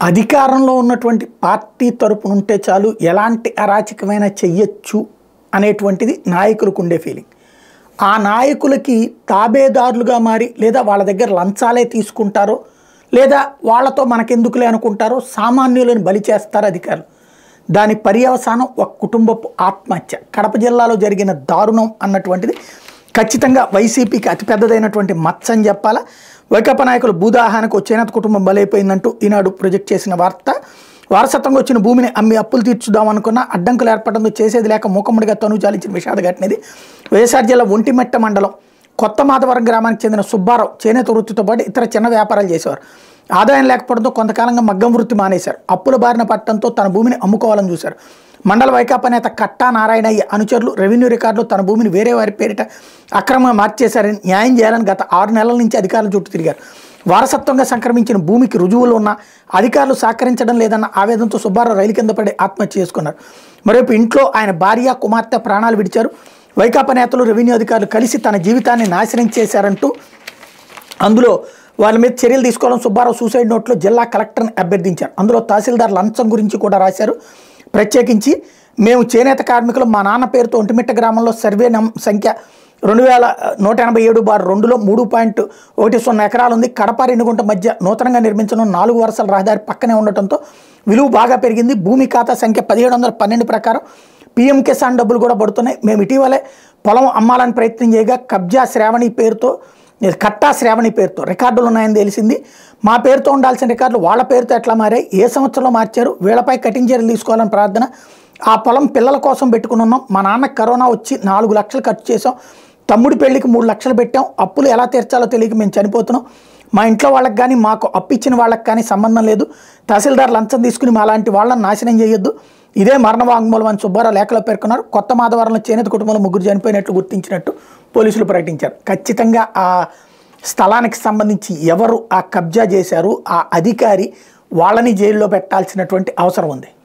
అధికారంలో ఉన్నటువంటి పార్టీ తరపున ఉంటే చాలు ఎలాంటి అరాచకమైన చెయ్యొచ్చు అనేటువంటిది నాయకులకు ఉండే ఫీలింగ్ ఆ నాయకులకి తాబేదారులుగా మారి లేదా వాళ్ళ దగ్గర లంచాలే తీసుకుంటారో లేదా వాళ్ళతో మనకెందుకులే అనుకుంటారో సామాన్యులను బలి చేస్తారు అధికారులు దాని పర్యవసానం ఒక కుటుంబపు ఆత్మహత్య కడప జిల్లాలో జరిగిన దారుణం అన్నటువంటిది ఖచ్చితంగా వైసీపీకి అతిపెద్దదైనటువంటి మచ్చ అని చెప్పాలా వైకాపా నాయకులు భూదాహానికి చేనేత కుటుంబం బలైపోయిందంటూ ఈనాడు ప్రొజెక్ట్ చేసిన వార్త వారసత్వంగా వచ్చిన భూమిని అమ్మి అప్పులు తీర్చుదామనుకున్న అడ్డంకులు ఏర్పడంతో చేసేది లేక మూకమ్మడిగా తను చాలించిన విషాద ఘటన ఇది వైఎస్ఆర్ జిల్లా ఒంటిమెట్ట మండలం కొత్త మాధవరం గ్రామానికి చెందిన సుబ్బారావు చేనేత వృత్తితో పాటు ఇతర చిన్న వ్యాపారాలు చేసేవారు ఆదాయం లేకపోవడంతో కొంతకాలంగా మగ్గం వృత్తి మానేశారు అప్పుల బారిన పట్టడంతో తన భూమిని అమ్ముకోవాలని చూశారు మండల వైకాపా నేత కట్టా నారాయణయ్య అనుచరులు రెవెన్యూ రికార్డులో తన భూమిని వేరే వారి పేరిట అక్రమంగా మార్చేశారని న్యాయం చేయాలని గత ఆరు నెలల నుంచి అధికారుల చుట్టూ తిరిగారు వారసత్వంగా సంక్రమించిన భూమికి రుజువులు ఉన్న అధికారులు సహకరించడం లేదన్న ఆవేదనతో సుబ్బారావు రైలు కింద పడి ఆత్మహత్య చేసుకున్నారు మరోవైపు ఇంట్లో ఆయన భార్య కుమార్తె ప్రాణాలు విడిచారు వైకాపా నేతలు రెవెన్యూ అధికారులు కలిసి తన జీవితాన్ని నాశనం చేశారంటూ అందులో వాళ్ళ మీద చర్యలు తీసుకోవడం సుబ్బారావు సూసైడ్ నోట్లో జిల్లా కలెక్టర్ని అభ్యర్థించారు అందులో తహసీల్దార్ లంచం గురించి కూడా రాశారు ప్రత్యేకించి మేము చేనేత కార్మికులు మా నాన్న పేరుతో ఒంటిమిట్ట గ్రామంలో సర్వే నం సంఖ్య రెండు వేల నూట ఎనభై ఏడు బార్ రెండులో మూడు పాయింట్ ఒకటి సున్నా ఎకరాలు ఉంది కడప రెన్నుగుంట మధ్య నూతనంగా నిర్మించిన నాలుగు వరుసల రహదారి పక్కనే ఉండటంతో విలువ బాగా పెరిగింది భూమి ఖాతా సంఖ్య పదిహేడు వందల పన్నెండు ప్రకారం పీఎం కిసాన్ డబ్బులు కూడా పడుతున్నాయి మేము ఇటీవలే పొలం అమ్మాలని ప్రయత్నం చేయగా కబ్జా శ్రావణి పేరుతో కట్టా శ్రావణి పేరుతో రికార్డులు ఉన్నాయని తెలిసింది మా పేరుతో ఉండాల్సిన రికార్డులు వాళ్ళ పేరుతో ఎట్లా మారాయి ఏ సంవత్సరంలో మార్చారు వీళ్ళపై కఠిన చర్యలు తీసుకోవాలని ప్రార్థన ఆ పొలం పిల్లల కోసం పెట్టుకుని ఉన్నాం మా నాన్న కరోనా వచ్చి నాలుగు లక్షలు ఖర్చు చేసాం తమ్ముడి పెళ్లికి మూడు లక్షలు పెట్టాం అప్పులు ఎలా తీర్చాలో తెలియక మేము చనిపోతున్నాం మా ఇంట్లో వాళ్ళకి కానీ మాకు అప్పు ఇచ్చిన వాళ్ళకి కానీ సంబంధం లేదు తహసీల్దార్ లంచం తీసుకుని మా లాంటి వాళ్ళని నాశనం చేయొద్దు ఇదే మరణ వాంగ్మూలం అని సుబ్బారావు లేఖలో పేర్కొన్నారు కొత్త మాధవరంలో చేనేత కుటుంబంలో ముగ్గురు చనిపోయినట్లు గుర్తించినట్టు పోలీసులు ప్రకటించారు ఖచ్చితంగా ఆ స్థలానికి సంబంధించి ఎవరు ఆ కబ్జా చేశారు ఆ అధికారి వాళ్ళని జైల్లో పెట్టాల్సినటువంటి అవసరం ఉంది